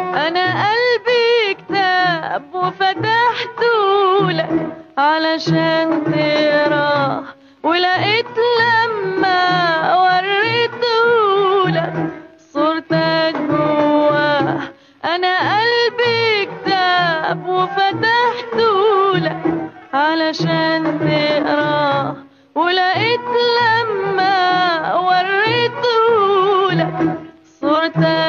انا قلبي كتاب وفتحته لك علشان تقراه ولقيت لما وريته لك صورتك جواه انا قلبي كتاب وفتحته لك علشان تقراه ولقيت لما وريته لك صورتك